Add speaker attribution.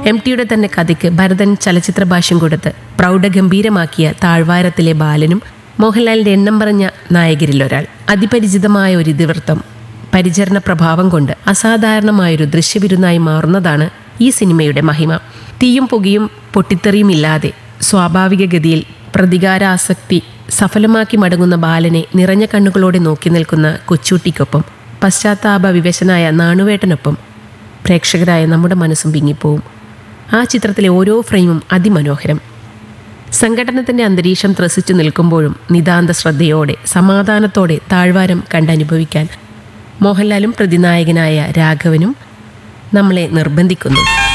Speaker 1: M ടിയുടെ തന്നെ കഥയ്ക്ക് ഭരതൻ ചലച്ചിത്ര ഭാഷ്യം കൊടുത്ത് പ്രൗഢഗംഭീരമാക്കിയ താഴ്വാരത്തിലെ ബാലനും മോഹൻലാലിന്റെ എണ്ണം പറഞ്ഞ നായകരിലൊരാൾ അതിപരിചിതമായ ഒരു ഇതിവൃത്തം പരിചരണ പ്രഭാവം കൊണ്ട് അസാധാരണമായൊരു ദൃശ്യവിരുന്നായി മാറുന്നതാണ് ഈ സിനിമയുടെ മഹിമ തീയും പുകയും പൊട്ടിത്തെറിയും ഇല്ലാതെ സ്വാഭാവിക ഗതിയിൽ പ്രതികാരാസക്തി സഫലമാക്കി മടങ്ങുന്ന ബാലനെ നിറഞ്ഞ കണ്ണുകളോടെ നോക്കി നിൽക്കുന്ന കൊച്ചൂട്ടിക്കൊപ്പം പശ്ചാത്താപ വിവശനായ നാണുവേട്ടനൊപ്പം പ്രേക്ഷകരായ നമ്മുടെ മനസ്സും വിങ്ങിപ്പോവും ആ ചിത്രത്തിലെ ഓരോ ഫ്രെയിമും അതിമനോഹരം സംഘടനത്തിന്റെ അന്തരീക്ഷം ത്രസിച്ചു നിൽക്കുമ്പോഴും നിതാന്ത ശ്രദ്ധയോടെ സമാധാനത്തോടെ താഴ്വാരം കണ്ടനുഭവിക്കാൻ മോഹൻലാലും പ്രതിനായകനായ രാഘവനും നമ്മളെ നിർബന്ധിക്കുന്നു